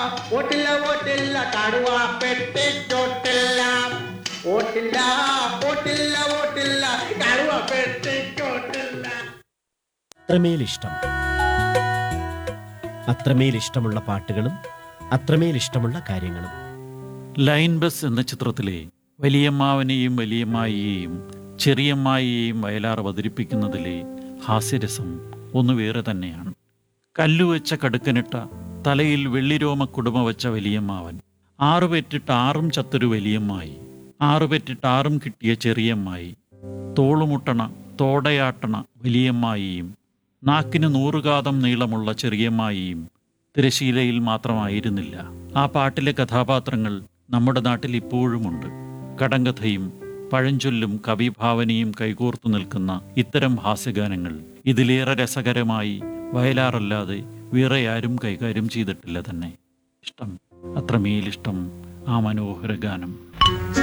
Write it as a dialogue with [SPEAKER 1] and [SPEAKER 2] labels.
[SPEAKER 1] ഓട്ടില്ല ഓട്ടില്ല കടുവ പെട്ടിച്ചോട്ടില്ല ഓട്ടില്ല ഓട്ടില്ല ഓട്ടില്ല കടുവ പെട്ടിച്ചോട്ടില്ല
[SPEAKER 2] അത്രമേൽ ഇഷ്ടം അത്രമേൽ ഇഷ്ടമുള്ള പാട്ടുകളും അത്രമേൽ ഇഷ്ടമുള്ള കാര്യങ്ങളും
[SPEAKER 3] ലൈൻ ബസ് എന്ന ചിത്രത്തിലെ വലിയമ്മാവനെയും വലിയമ്മായിയെയും ചെറിയമ്മായിയെയും വയലാർ അവതരിപ്പിക്കുന്നതിലെ ഹാസ്യരസം ഒന്ന് വേറെ തന്നെയാണ് കല്ലുവെച്ച കടുക്കനിട്ട തലയിൽ വെള്ളിരോമ കുടുമ വെച്ച വലിയമ്മാവൻ ആറു പെറ്റിട്ട് ആറും ചത്തൊരു വലിയമ്മായി ആറു പെറ്റിട്ട് ആറും കിട്ടിയ ചെറിയമ്മായി തോളുമുട്ടണ തോടയാട്ടണ വലിയമ്മായിയും നാക്കിന് നൂറുകാതം നീളമുള്ള ചെറിയമ്മായിയും തിരശീലയിൽ മാത്രമായിരുന്നില്ല ആ പാട്ടിലെ കഥാപാത്രങ്ങൾ നമ്മുടെ നാട്ടിൽ ഇപ്പോഴുമുണ്ട് കടങ്കഥയും പഴഞ്ചൊല്ലും കവിഭാവനയും കൈകോർത്തു നിൽക്കുന്ന ഇത്തരം ഹാസ്യഗാനങ്ങൾ ഇതിലേറെ രസകരമായി വയലാറല്ലാതെ വേറെ ആരും കൈകാര്യം ചെയ്തിട്ടില്ല തന്നെ ഇഷ്ടം അത്രമേലിഷ്ടം ആ മനോഹര ഗാനം